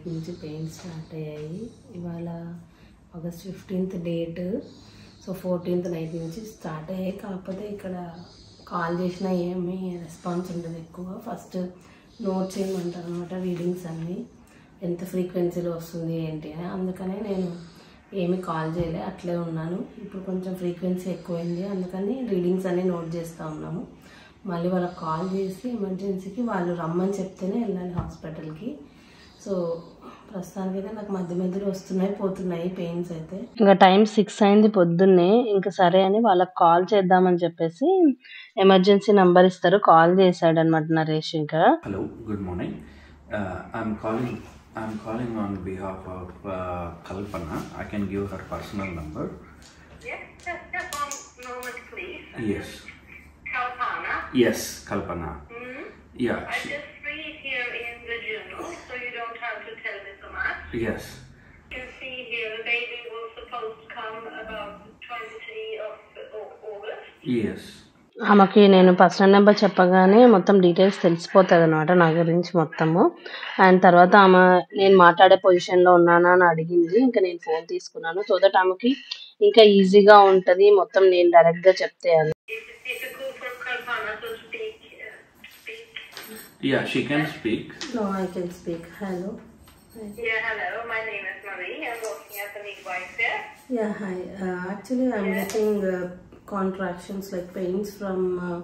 Night నుంచి pain start అయ్యాయి ఇవాళ August fifteenth date so fourteenth night నుంచి స్టార్ట్ అయ్యాయి కాకపోతే ఇక్కడ కాల్ చేసినా ఏమీ రెస్పాన్స్ ఉండదు ఎక్కువ ఫస్ట్ నోట్ చేయమంటారు అనమాట రీడింగ్స్ అన్నీ ఎంత ఫ్రీక్వెన్సీలో వస్తుంది ఏంటి అని అందుకనే నేను ఏమీ కాల్ చేయలే అట్లే ఉన్నాను ఇప్పుడు కొంచెం ఫ్రీక్వెన్సీ ఎక్కువైంది అందుకని రీడింగ్స్ అన్నీ నోట్ చేస్తూ ఉన్నాము మళ్ళీ వాళ్ళకి కాల్ చేసి ఎమర్జెన్సీకి వాళ్ళు రమ్మని చెప్తేనే వెళ్ళాలి హాస్పిటల్కి సో ప్రస్తుతానికి అయితే నాకు మధ్య మధ్యలో వస్తున్నాయి పోతున్నాయి పెయిన్స్ అయితే ఇంకా టైం సిక్స్ అయింది పొద్దున్నే ఇంకా సరే అని వాళ్ళకి కాల్ చేద్దామని చెప్పేసి ఎమర్జెన్సీ నంబర్ ఇస్తారు కాల్ చేశాడు అనమాట నరేష్ ఇంకా Hello, good morning. Uh, I'm calling. I'm calling on behalf of uh, Kalpana. I can give her personal number. Yes, just, just one moment, please. Yes. Kalpana. Yes, Kalpana. Hmm? Yeah. I she- just read here in the journal, so you don't have to tell me so much. yes. You can see here the baby was supposed to come about 23 of Au- August. Yes. ఆమెకి నేను personal number చెప్పగానే మొత్తం details తెలిసిపోతుంది అనమాట నా గురించి మొత్తము and తర్వాత ఆమె నేను మాట్లాడే పొజిషన్లో ఉన్నానా అని అడిగింది ఇంకా నేను ఫోన్ తీసుకున్నాను సో దట్ ఆమెకి ఇంకా ఈజీగా ఉంటుంది మొత్తం నేను డైరెక్ట్గా చెప్తే అని Is it difficult for Kalpana to speak? Uh, speak? Yeah, she can speak. No I can speak hello Yeah, hello. My name is Marie. I'm working as a midwife here. Yeah, hi. Uh, actually, I'm getting uh, contractions like pains from uh,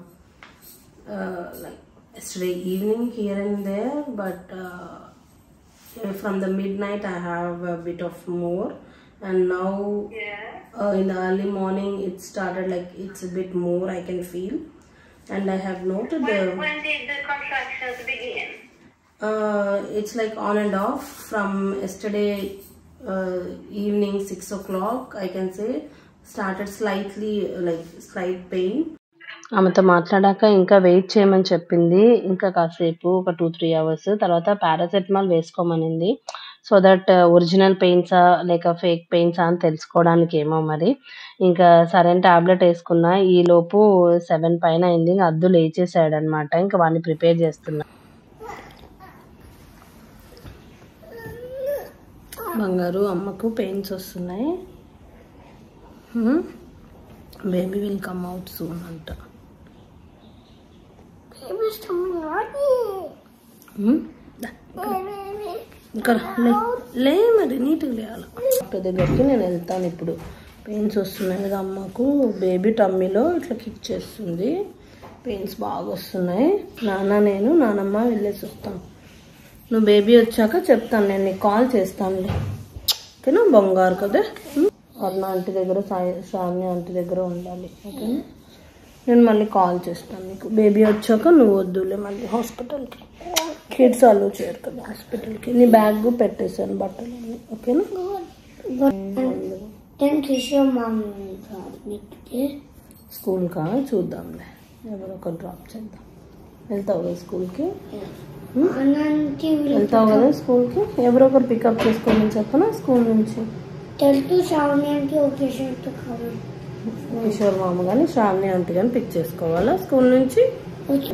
uh, like yesterday evening here and there, but uh, uh, from the midnight I have a bit of more, and now Yeah. uh, in the early morning it started like it's a bit more I can feel, and I have noted When, the when did the contractions begin? uh, it's like on and off from yesterday uh, evening six o'clock. I can say started slightly uh, like slight pain. ఆమెతో మాట్లాడాక ఇంకా wait చేయమని చెప్పింది ఇంకా కాసేపు ఒక two three hours తర్వాత paracetamol వేసుకోమనింది సో దట్ ఒరిజినల్ పెయిన్సా లేక ఫేక్ పెయిన్సా అని తెలుసుకోవడానికి ఏమో మరి ఇంకా సరైన టాబ్లెట్ వేసుకున్నా ఈ లోపు సెవెన్ పైన అయింది ఇంకా అద్దు లేచేసాడు అనమాట ఇంకా వాడిని ప్రిపేర్ చేస్తున్నా బంగారు అమ్మకు పెయిన్స్ వస్తున్నాయి baby will come out soon అంట Hmm? దా, ఇక్కడ లే లే మరి నీట్గా లేయాలి డాక్టర్ దగ్గరికి నేను వెళ్తాను ఇప్పుడు పెయిన్స్ వస్తున్నాయి కదా అమ్మకు బేబీ టమ్మీలో ఇట్లా కిక్ చేస్తుంది పెయిన్స్ బాగా వస్తున్నాయి నాన్న నేను నానమ్మ వెళ్ళేసి వస్తాను నువ్వు బేబీ వచ్చాక చెప్తాను నేను నీకు కాల్ చేస్తానులే ఓకేనా బంగారు కదా ఉమ్? అరుణ ఆంటీ దగ్గర సాయి సాన్య ఆంటీ దగ్గర ఉండాలి ఓకేనా నేను మళ్ళీ కాల్ చేస్తాను నీకు బేబీ వచ్చాక నువ్వు వద్దులే మళ్ళీ హాస్పిటల్కి కిడ్స్ అలో చేయరు కదా హాస్పిటల్కి నీ బ్యాగ్ పెట్టేశాను బట్టలు అన్నీ ఓకేనా Then kiss your mom Nikki. School కా చూద్దాంలే ఎవరో ఒక డ్రాప్ చేద్దాం వెళ్తావు కదా స్కూల్కి Ananti will వెళ్తావు కదా స్కూల్కి ఎవరో ఒకరు పికప్ చేసుకోమని చెప్పనా స్కూల్ నుంచి tell to Shravani auntie occasion to come. Kishore మామ కానీ శ్రావణి ఆంటీ కానీ పిక్ చేసుకోవాలా స్కూల్ నుంచి Okay.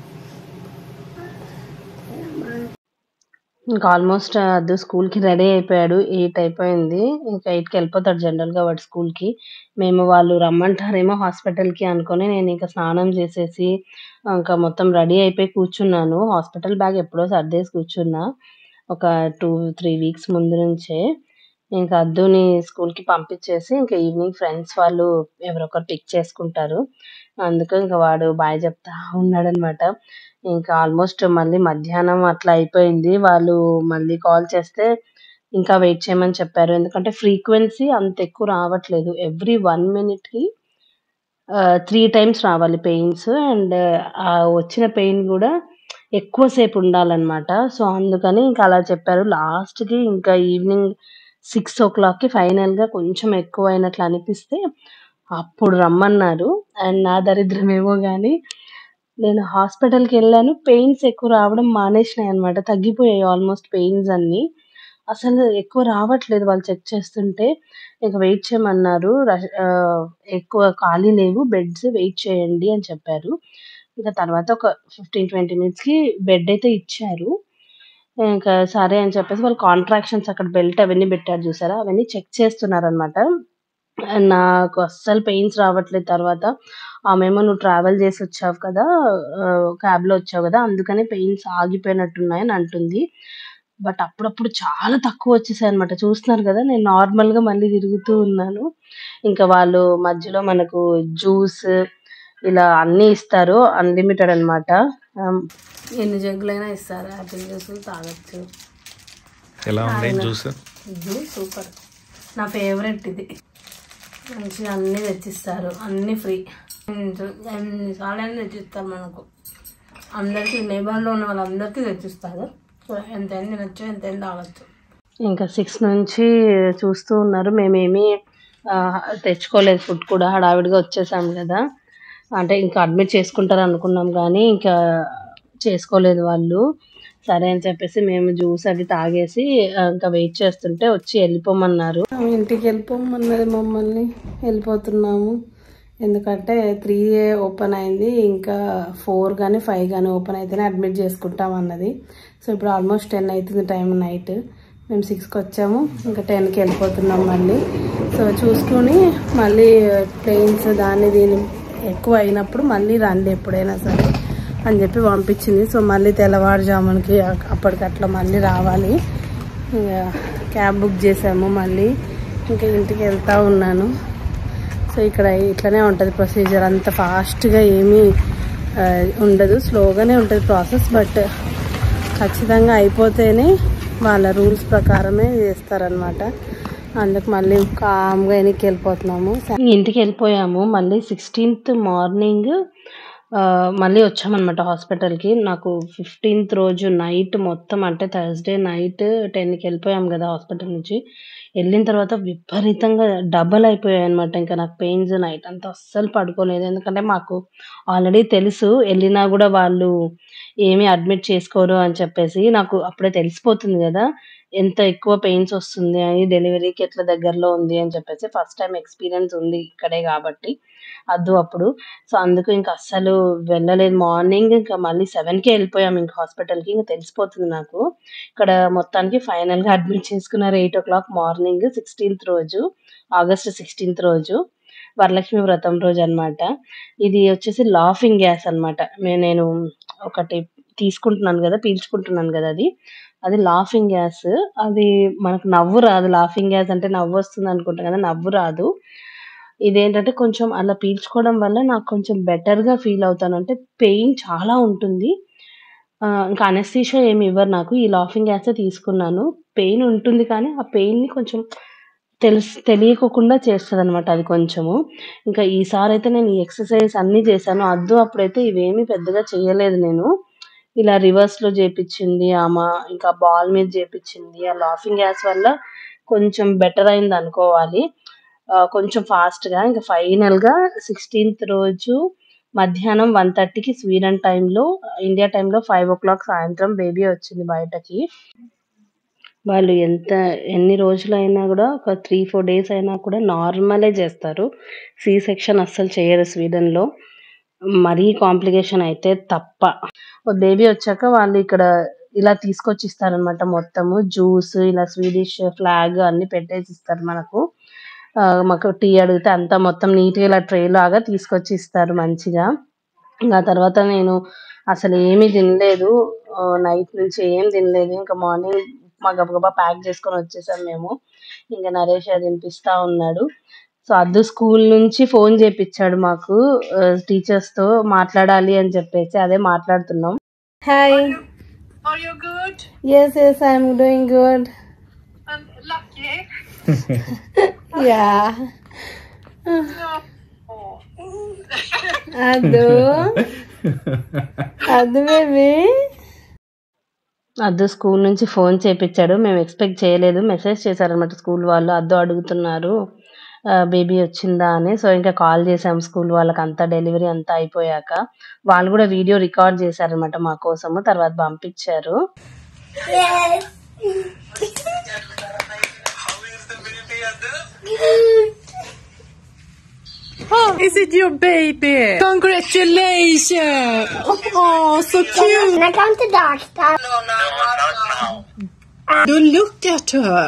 ఇంకా ఆల్మోస్ట్ అద్దు స్కూల్కి రెడీ అయిపోయాడు ఎయిట్ అయిపోయింది ఇంకా ఎయిట్కి వెళ్ళిపోతాడు జనరల్గా వాడు స్కూల్కి మేము వాళ్ళు రమ్మంటారేమో హాస్పిటల్కి అనుకొని నేను ఇంకా స్నానం చేసేసి ఇంకా మొత్తం రెడీ అయిపోయి కూర్చున్నాను హాస్పిటల్ బ్యాగ్ ఎప్పుడో సర్దేసి కూర్చున్నా ఒక టూ త్రీ వీక్స్ ముందు నుంచే ఇంకా అద్దుని స్కూల్కి పంపించేసి ఇంకా ఈవినింగ్ ఫ్రెండ్స్ వాళ్ళు ఎవరొకరు పిక్ చేసుకుంటారు అందుకు ఇంకా వాడు బాయ్ చెప్తా ఉన్నాడనమాట ఇంకా ఆల్మోస్ట్ మళ్ళీ మధ్యాహ్నం అట్లా అయిపోయింది వాళ్ళు మళ్ళీ కాల్ చేస్తే ఇంకా వెయిట్ చేయమని చెప్పారు ఎందుకంటే ఫ్రీక్వెన్సీ అంత ఎక్కువ రావట్లేదు ఎవ్రీ వన్ మినిట్కి త్రీ టైమ్స్ రావాలి పెయిన్స్ అండ్ ఆ వచ్చిన పెయిన్ కూడా ఎక్కువసేపు ఉండాలన్నమాట సో అందుకని ఇంకా అలా చెప్పారు లాస్ట్కి ఇంకా ఈవినింగ్ సిక్స్ ఓ క్లాక్కి ఫైనల్గా కొంచెం ఎక్కువ అయినట్లు అనిపిస్తే అప్పుడు రమ్మన్నారు అండ్ నా దరిద్రం ఏమో కానీ నేను హాస్పిటల్కి వెళ్ళాను పెయిన్స్ ఎక్కువ రావడం మానేసినాయి అనమాట తగ్గిపోయాయి ఆల్మోస్ట్ పెయిన్స్ అన్ని అసలు ఎక్కువ రావట్లేదు వాళ్ళు చెక్ చేస్తుంటే ఇక వెయిట్ చేయమన్నారు రష్- ఆ, ఎక్కువ ఖాళీ లేవు బెడ్స్ వెయిట్ చేయండి అని చెప్పారు ఇంకా తర్వాత ఒక ఫిఫ్టీన్ ట్వంటీ మినిట్స్కి బెడ్ అయితే ఇచ్చారు ఇంకా సరే అని చెప్పేసి వాళ్ళు కాంట్రాక్షన్స్ అక్కడ బెల్ట్ అవన్నీ పెట్టారు చూసారా అవన్నీ చెక్ చేస్తున్నారనమాట నాకు అస్సలు పెయిన్స్ రావట్లేదు తర్వాత ఆమెమో నువ్వు ట్రావెల్ చేసి వచ్చావు కదా క్యాబ్ లో వచ్చావు కదా అందుకని పెయిన్స్ ఆగిపోయినట్టున్నాయి అని అంటుంది బట్ అప్పుడప్పుడు చాలా తక్కువ వచ్చేసాయి అనమాట చూస్తున్నారు కదా నేను నార్మల్ గా మళ్ళీ తిరుగుతూ ఉన్నాను ఇంకా వాళ్ళు మధ్యలో మనకు జ్యూస్ ఇలా అన్ని ఇస్తారు అన్లిమిటెడ్ అనమాట ఎన్ని జగ్గులైనా ఇస్తారు యాపిల్ జ్యూస్ తాగొచ్చు ఎలా ఉంది జ్యూస్ ఇది సూపర్ నా ఫేవరెట్ ఇది మంచిగా అన్నీ తెచ్చిస్తారు అన్నీ ఫ్రీ ఎన్నిసార్లు అయినా తెచ్చిస్తారు మనకు అందరికీ నేబర్లో ఉన్న వాళ్ళందరికీ తెచ్చిస్తారు సో ఎంత తినచ్చు ఎంత తాగొచ్చు ఇంకా సిక్స్ నుంచి చూస్తూ ఉన్నారు మేమేమి ఆ, తెచ్చుకోలేదు ఫుడ్ కూడా హడావిడిగా వచ్చేసాం కదా అంటే ఇంకా అడ్మిట్ చేసుకుంటారు అనుకున్నాం కానీ ఇంకా చేసుకోలేదు వాళ్ళు సరే అని చెప్పేసి మేము జ్యూస్ అవి తాగేసి ఆ, ఇంకా వెయిట్ చేస్తుంటే వచ్చి వెళ్ళిపోమన్నారు ఇంటికి వెళ్ళిపోమన్నది మమ్మల్ని వెళ్ళిపోతున్నాము ఎందుకంటే త్రీ ఓపెన్ అయింది ఇంకా ఫోర్ కానీ ఫైవ్ కానీ ఓపెన్ అయితేనే అడ్మిట్ చేసుకుంటాం అన్నది సో ఇప్పుడు ఆల్మోస్ట్ టెన్ అవుతుంది టైం నైట్ మేము సిక్స్కి వచ్చాము ఇంకా టెన్కి వెళ్ళిపోతున్నాం మళ్ళీ సో చూసుకొని మళ్ళీ ప్లేన్స్ దాన్ని దీన్ని ఎక్కువ అయినప్పుడు మళ్ళీ రండి ఎప్పుడైనా సరే అని చెప్పి పంపించింది సో మళ్ళీ తెల్లవారుజామునకి అప్పటికట్లా మళ్ళీ రావాలి ఇంకా క్యాబ్ బుక్ చేసాము మళ్ళీ ఇంకా ఇంటికి వెళ్తా ఉన్నాను సో ఇక్కడ ఇట్లనే ఉంటుంది ప్రొసీజర్ అంత ఫాస్ట్గా ఏమీ ఆ, ఉండదు స్లోగానే ఉంటుంది ప్రాసెస్ బట్ ఖచ్చితంగా అయిపోతేనే వాళ్ళ రూల్స్ ప్రకారమే చేస్తారనమాట అందుకు మళ్ళీ కామ్గా వెనక్కి వెళ్ళిపోతున్నాము ఇంటికి వెళ్ళిపోయాము మళ్ళీ సిక్స్టీన్త్ మార్నింగ్ మళ్ళీ వచ్చామన్నమాట హాస్పిటల్కి నాకు ఫిఫ్టీన్త్ రోజు నైట్ మొత్తం అంటే థర్స్డే నైట్ టెన్కి వెళ్ళిపోయాం కదా హాస్పిటల్ నుంచి వెళ్ళిన తర్వాత విపరీతంగా డబల్ అయిపోయాయి అనమాట ఇంకా నాకు పెయిన్స్ నైట్ అంతా అస్సలు పడుకోలేదు ఎందుకంటే మాకు ఆల్రెడీ తెలుసు వెళ్ళినా కూడా వాళ్ళు ఏమీ అడ్మిట్ చేసుకోరు అని చెప్పేసి నాకు అప్పుడే తెలిసిపోతుంది కదా ఎంత ఎక్కువ పెయిన్స్ వస్తుంది అని డెలివరీకి ఎట్లా దగ్గరలో ఉంది అని చెప్పేసి ఫస్ట్ టైం ఎక్స్పీరియన్స్ ఉంది ఇక్కడే కాబట్టి అద్దు అప్పుడు సో అందుకు ఇంకా అస్సలు వెళ్ళలేదు మార్నింగ్ ఇంకా మళ్ళీ సెవెన్కే వెళ్ళిపోయాం ఇంకా హాస్పిటల్కి ఇంకా తెలిసిపోతుంది నాకు ఇక్కడ మొత్తానికి ఫైనల్ గా అడ్మిట్ చేసుకున్నారు eight o'clock morning sixteenth రోజు ఆగస్ట్ సిక్స్టీన్త్ రోజు వరలక్ష్మి వ్రతం రోజు అన్నమాట ఇది వచ్చేసి లాఫింగ్ గ్యాస్ అన్నమాట మే- నేను ఒకటి తీసుకుంటున్నాను కదా పీల్చుకుంటున్నాను కదా అది అది లాఫింగ్ గ్యాస్ అది మనకు నవ్వు రాదు లాఫింగ్ గ్యాస్ అంటే నవ్వు వస్తుంది అనుకుంటాం కదా నవ్వు రాదు ఇదేంటంటే కొంచెం అలా పీల్చుకోవడం వల్ల నాకు కొంచెం బెటర్ గా ఫీల్ అవుతాను అంటే పెయిన్ చాలా ఉంటుంది ఆ, ఇంకా అనస్థీషియా ఏమి ఇవ్వరు నాకు ఈ లాఫింగ్ గ్యాస్ తీసుకున్నాను పెయిన్ ఉంటుంది కానీ ఆ పెయిన్ ని కొంచెం తెలిసి తెలియకోకుండా చేస్తుంది అనమాట అది కొంచెము ఇంకా ఈసారి అయితే నేను ఈ ఎక్సర్సైజ్ అన్ని చేశాను అద్దు అప్పుడైతే ఇవేమీ పెద్దగా చేయలేదు నేను ఇలా రివర్స్ లో చేపించింది ఆమె ఇంకా బాల్ మీద చేపించింది ఆ లాఫింగ్ గ్యాస్ వల్ల కొంచెం బెటర్ అయింది అనుకోవాలి ఆ, కొంచెం ఫాస్ట్ గా ఇంకా ఫైనల్ గా సిక్స్టీన్త్ రోజు మధ్యాహ్నం వన్ థర్టీకి స్వీడన్ టైంలో ఇండియా టైంలో ఫైవ్ ఓ క్లాక్ సాయంత్రం బేబీ వచ్చింది బయటకి వాళ్ళు ఎంత ఎన్ని రోజులైనా కూడా ఒక త్రీ ఫోర్ డేస్ అయినా కూడా నార్మలే చేస్తారు సి సెక్షన్ అస్సలు చేయరు స్వీడన్ లో మరీ కాంప్లికేషన్ అయితే తప్ప బేబీ వచ్చాక వాళ్ళు ఇక్కడ ఇలా తీసుకొచ్చి ఇస్తారనమాట మొత్తము జ్యూస్ ఇలా స్వీడిష్ ఫ్లాగ్ అన్ని పెట్టేసి ఇస్తారు మనకు ఆ, మాకు టీ అడిగితే అంతా మొత్తం నీట్ గా ఇలా ట్రే లాగా తీసుకొచ్చి ఇస్తారు మంచిగా ఇంకా తర్వాత నేను అసలు ఏమీ తినలేదు నైట్ నుంచి ఏం తినలేదు ఇంకా మార్నింగ్ మా గబగబా ప్యాక్ చేసుకొని వచ్చేసాం మేము ఇంకా నరేష్ అది తినిపిస్తా ఉన్నాడు సో అద్దు స్కూల్ నుంచి ఫోన్ చేపించాడు మాకు టీచర్స్ తో మాట్లాడాలి అని చెప్పేసి అదే మాట్లాడుతున్నాం hi Are you good? Yes yes I'm doing good And lucky? Yeah Oh. Addu Addu baby Addu school నుంచి ఫోన్ చేపించాడు మేము ఎక్స్పెక్ట్ చేయలేదు మెసేజ్ చేశారనమాట స్కూల్ వాళ్ళు అద్దు అడుగుతున్నారు బేబీ వచ్చిందా అని సో ఇంకా కాల్ చేసాం స్కూల్ వాళ్ళకి అంతా డెలివరీ అంతా అయిపోయాక వాళ్ళు కూడా వీడియో రికార్డ్ చేశారనమాట మా కోసము తర్వాత పంపించారు Is it with your baby. Congratulations. Oh, so cute. Can I come to dark star? Do look at her.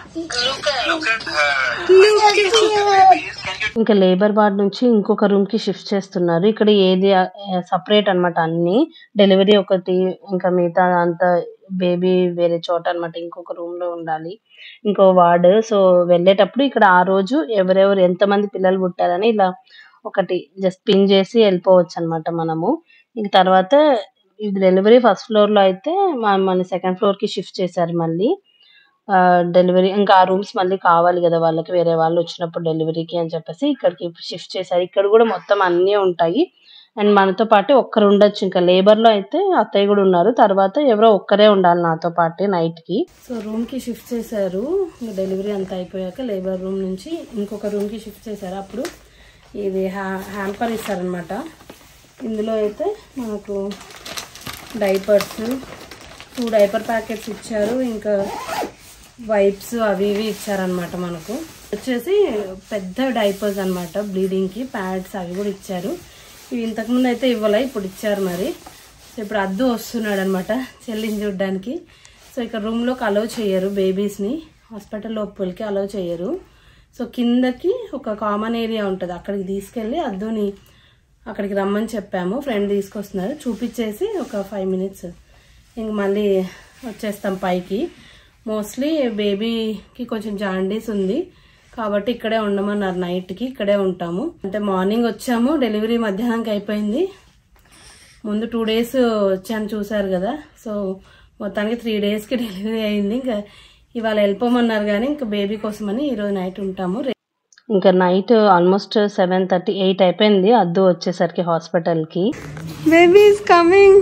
Look at her. ఇంకా లేబర్ వార్డ్ నుంచి ఇంకొక రూమ్ కి షిఫ్ట్ చేస్తున్నారు ఇక్కడ ఏది సపరేట్ అన్నమాట అన్ని డెలివరీ ఒకటి ఇంకా మిగతా అంతా బేబీ వేరే చోట అన్నమాట ఇంకొక రూమ్ లో ఉండాలి ఇంకో వార్డ్ సో వెళ్ళేటప్పుడు ఇక్కడ ఆ రోజు ఎవరెవరు ఎంతమంది పిల్లలు పుట్టారని ఇలా ఒకటి జస్ట్ పిన్ చేసి వెళ్ళిపోవచ్చు అన్నమాట మనము ఇంక తర్వాత ఇది డెలివరీ ఫస్ట్ ఫ్లోర్ లో అయితే మా- మన సెకండ్ ఫ్లోర్ కి షిఫ్ట్ చేశారు మళ్ళీ ఆ డెలివరీ ఇంకా ఆ రూమ్స్ మళ్ళీ కావాలి కదా వాళ్ళకి వేరే వాళ్ళు వచ్చినప్పుడు డెలివరీకి అని చెప్పేసి ఇక్కడికి షిఫ్ట్ చేశారు ఇక్కడ కూడా మొత్తం అన్నీ ఉంటాయి అండ్ మనతో పాటు ఒక్కరు ఉండొచ్చు ఇంకా లేబర్ లో అయితే అత్తయ్య కూడా ఉన్నారు తర్వాత ఎవరో ఒక్కరే ఉండాలి నాతో పాటే నైట్ కి సో రూమ్ కి షిఫ్ట్ చేశారు డెలివరీ అంతా అయిపోయాక లేబర్ రూమ్ నుంచి ఇంకొక రూమ్ కి షిఫ్ట్ చేశారు అప్పుడు ఇది హ్యా హ్యాంపర్ ఇస్తారనమాట ఇందులో అయితే మనకు డైపర్స్ టూ డైపర్ ప్యాకెట్స్ ఇచ్చారు ఇంకా వైప్స్ అవి ఇవి ఇచ్చారనమాట మనకు వచ్చేసి పెద్ద డైపర్స్ అనమాట బ్లీడింగ్ కి ప్యాడ్స్ అవి కూడా ఇచ్చారు ఇవి ఇంతకుముందు అయితే ఇవ్వలే ఇప్పుడు ఇచ్చారు మరి సో ఇప్పుడు అద్దు వస్తున్నాడు అనమాట చెల్లిని చూడడానికి సో ఇక్కడ రూమ్ లోకి అలౌ చేయరు బేబీస్ ని హాస్పిటల్ లోపలికి అలౌ చేయరు సో కిందకి ఒక కామన్ ఏరియా ఉంటుంది అక్కడికి తీసుకెళ్ళి అద్దుని అక్కడికి రమ్మని చెప్పాము ఫ్రెండ్ తీసుకొస్తున్నారు చూపించేసి ఒక ఫైవ్ మినిట్స్ ఇంక మళ్ళీ వచ్చేస్తాం పైకి మోస్ట్లీ బేబీకి కొంచెం జాండీస్ ఉంది కాబట్టి ఇక్కడే ఉండమన్నారు నైట్కి ఇక్కడే ఉంటాము అంటే మార్నింగ్ వచ్చాము డెలివరీ మధ్యాహ్నానికి అయిపోయింది ముందు టూ డేస్ వచ్చాను చూసారు కదా సో మొత్తానికి త్రీ డేస్కి డెలివరీ అయింది ఇంకా ఇవాళ వెళ్ళిపోమన్నారు కానీ ఇంకా బేబీ కోసమని ఈరోజు నైట్ ఉంటాము ఇంకా night almost seven thirty eight అయిపోయింది అద్దు వచ్చేసరికి హాస్పిటల్కి Baby is coming.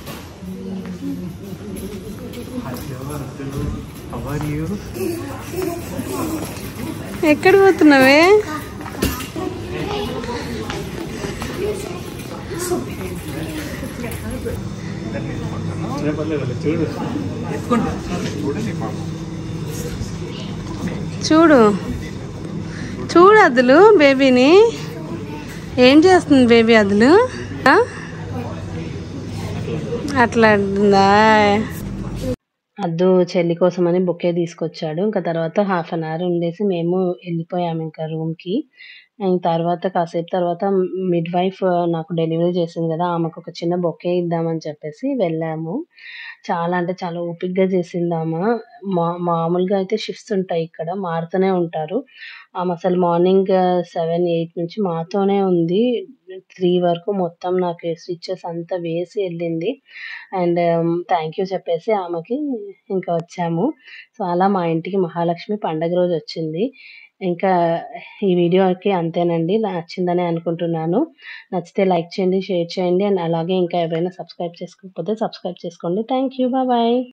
ఎక్కడ పోతున్నావే చూడు చూడు అదులు బేబీని ఏం చేస్తుంది బేబీ అదులు ఆ? అట్లా అంటుందా అద్దు చెల్లి కోసమని బొకే తీసుకొచ్చాడు ఇంకా తర్వాత హాఫ్ అన్ అవర్ ఉండేసి మేము వెళ్ళిపోయాము ఇంకా రూమ్ కి అండ్ తర్వాత కాసేపు తర్వాత మిడ్ వైఫ్ నాకు డెలివరీ చేసింది కదా ఆమెకు ఒక చిన్న బొకే ఇద్దామని చెప్పేసి వెళ్ళాము చాలా అంటే చాలా ఓపిగ్గా చేసింది ఆమె మా మామూలుగా అయితే షిఫ్ట్స్ ఉంటాయి ఇక్కడ మారుతూనే ఉంటారు ఆమె అసలు మార్నింగ్ సెవెన్ ఎయిట్ నుంచి మాతోనే ఉంది త్రీ వరకు మొత్తం నాకు స్టిచెస్ అంతా వేసి వెళ్ళింది అండ్ థ్యాంక్ యూ చెప్పేసి ఆమెకి ఇంకా వచ్చాము సో అలా మా ఇంటికి మహాలక్ష్మి పండగ రోజు వచ్చింది ఇంకా ఈ వీడియోకి అంతేనండి నచ్చిందని అనుకుంటున్నాను నచ్చితే లైక్ చేయండి షేర్ చేయండి అండ్ అలాగే ఇంకా ఎవరైనా సబ్స్క్రైబ్ చేసుకోకపోతే సబ్స్క్రైబ్ చేసుకోండి థ్యాంక్ యూ బాయ్